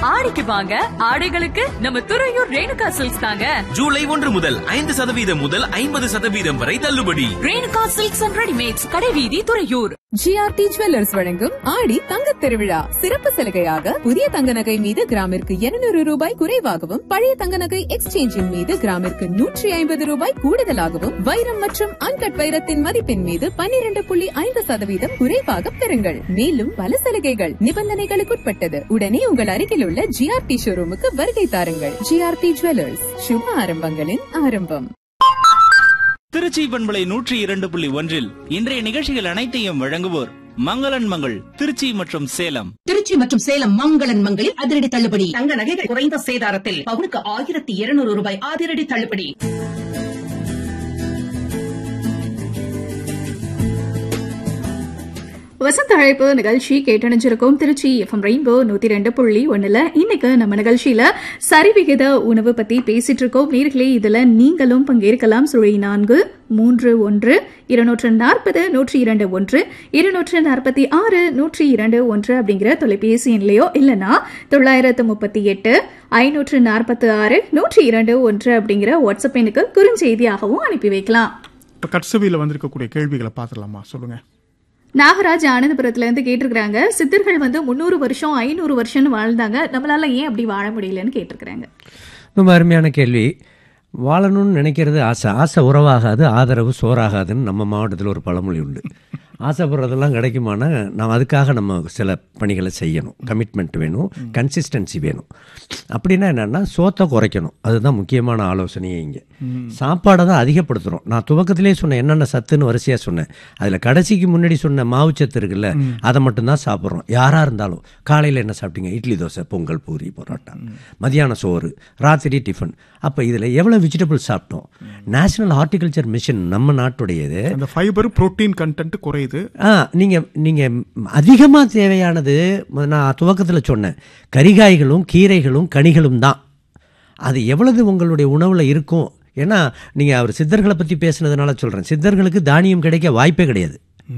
ஆடிக்கு வாங்க ஆடைகளுக்கு நம்ம துறையூர் ரேணுகா சில்க்ஸ் தாங்க ஜூலை ஒன்று முதல் ஐந்து சதவீதம் முதல் ஐம்பது சதவீதம் வரை தள்ளுபடி ரேணுகா சில்க்ஸ் அண்ட் ரெடிமேட்ஸ் கடைவீதி துறையூர் ஜிஆர்டி ஜுவல்லர்ஸ் வழங்கும் ஆடி தங்கத் திருவிழா சிறப்பு சலுகையாக புதிய தங்க நகை மீது கிராமிற்கு 200 ரூபாய் குறைவாகவும் பழைய தங்க நகை எக்ஸ்சேஞ்சின் மீது கிராமிற்கு நூற்றி ஐம்பது ரூபாய் கூடுதலாகவும் வைரம் மற்றும் அன்கட் வைரத்தின் மதிப்பின் மீது 12.5% புள்ளி ஐந்து சதவீதம் குறைவாக பெறுங்கள் மேலும் பல சலுகைகள் நிபந்தனைகளுக்குட்பட்டது உடனே உங்கள் அருகில் உள்ள ஜிஆர்டி ஷோரூமுக்கு வருகை தாருங்கள் ஜிஆர்டி ஜுவல்லர்ஸ் சுப ஆரம்பங்களின் ஆரம்பம் திருச்சி பண்பலை நூற்றி இரண்டு புள்ளி ஒன்றில் இன்றைய நிகழ்ச்சிகள் அனைத்தையும் வழங்குவோர் மங்களன் மங்கள் திருச்சி மற்றும் சேலம் திருச்சி மற்றும் சேலம் மங்களன் மங்களில் அதிரடி தள்ளுபடி தங்க நகைகள் குறைந்த சேதாரத்தில் பவுனுக்கு ஆயிரத்தி இருநூறு ரூபாய் அதிரடி தள்ளுபடி வசந்த அழைப்பு நிகழ்ச்சி கேட்டணிஞ்சிருக்கோம் திருச்சி எஃப்எம் ரெயின்போ நூத்தி ரெண்டு புள்ளி ஒண்ணுல இன்னைக்கு நம்ம நிகழ்ச்சியில சரிவிகித உணவு பத்தி பேசிட்டு இருக்கோம் நேர்களே இதுல நீங்களும் பங்கேற்கலாம் சுழி நான்கு மூன்று ஒன்று இருநூற்று நாற்பது நூற்றி இரண்டு ஒன்று இருநூற்று நாற்பத்தி ஆறு நூற்றி இரண்டு ஒன்று அப்படிங்கிற தொலைபேசி எண்லையோ இல்லனா தொள்ளாயிரத்து முப்பத்தி எட்டு ஐநூற்று நாற்பத்தி ஆறு நூற்றி இரண்டு ஒன்று அப்படிங்கிற வாட்ஸ்அப் எண்ணுக்கு குறுஞ்செய்தியாகவும் அனுப்பி வைக்கலாம் இப்போ கட்சவியில் வந்திருக்கக்கூடிய கேள்விகளை பார்த்துடலாமா சொல்லுங்க நாகராஜ் ஆனந்தபுரத்துல இருந்து கேட்டிருக்கிறாங்க சித்தர்கள் வந்து முந்நூறு வருஷம் ஐநூறு வருஷம்னு வாழ்ந்தாங்க நம்மளால ஏன் அப்படி வாழ முடியலன்னு கேட்டிருக்கிறாங்க ரொம்ப அருமையான கேள்வி வாழணும்னு நினைக்கிறது ஆசை ஆசை உறவாகாது ஆதரவு சோறாகாதுன்னு நம்ம மாவட்டத்தில் ஒரு பழமொழி உண்டு ஆசைப்படுறதெல்லாம் கிடைக்குமானா நம்ம அதுக்காக நம்ம சில பணிகளை செய்யணும் கமிட்மெண்ட் வேணும் கன்சிஸ்டன்சி வேணும் அப்படின்னா என்னென்னா சோத்தை குறைக்கணும் அதுதான் முக்கியமான ஆலோசனையே இங்கே சாப்பாடை தான் அதிகப்படுத்துகிறோம் நான் துவக்கத்திலே சொன்னேன் என்னென்ன சத்துன்னு வரிசையாக சொன்னேன் அதில் கடைசிக்கு முன்னாடி சொன்ன மாவுச்சத்து இருக்குல்ல அதை மட்டும்தான் சாப்பிட்றோம் யாராக இருந்தாலும் காலையில் என்ன சாப்பிட்டீங்க இட்லி தோசை பொங்கல் பூரி பரோட்டா மதியான சோறு ராத்திரி டிஃபன் அப்போ இதில் எவ்வளோ வெஜிடபிள் சாப்பிட்டோம் நேஷனல் ஹார்டிகல்ச்சர் மிஷன் நம்ம நாட்டுடையது அந்த ஃபைபர் புரோட்டீன் கண்டென்ட் குறையுது ஆ நீங்கள் நீங்கள் அதிகமாக தேவையானது நான் துவக்கத்தில் சொன்னேன் கரிகாய்களும் கீரைகளும் கனிகளும் தான் அது எவ்வளவு உங்களுடைய உணவில் இருக்கும் ஏன்னா நீங்கள் அவர் சித்தர்களை பற்றி பேசுனதுனால சொல்கிறேன் சித்தர்களுக்கு தானியம் கிடைக்க வாய்ப்பே கிடையாது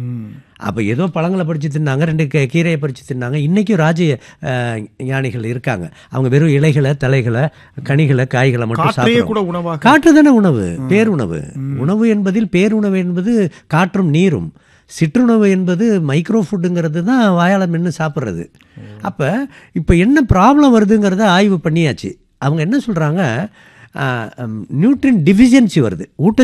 அப்போ ஏதோ பழங்களை பறித்து தின்னாங்க ரெண்டு கீ- கீரையை பறித்து தின்னாங்க இன்றைக்கும் ராஜ அஹ், ஞானிகள் இருக்காங்க அவங்க வெறும் இலைகளை தலைகளை கனிகளை காய்களை மட்டும் காற்றையே கூட சாப்பிடுவாங்க உணவாக காற்று தானே உணவு பேருணவு உணவு என்பதில் பேருணவு என்பது காற்றும் நீரும் சிற்றுணவு என்பது மைக்ரோ ஃபுட்டுங்கிறது தான் வாயால் மென்று சாப்பிட்றது அப்போ இப்போ என்ன ப்ராப்ளம் வருதுங்கிறத ஆய்வு பண்ணியாச்சு அவங்க என்ன சொல்கிறாங்க நியூட்ரின் டிஃபிஷியன்சி வருது ஊட்ட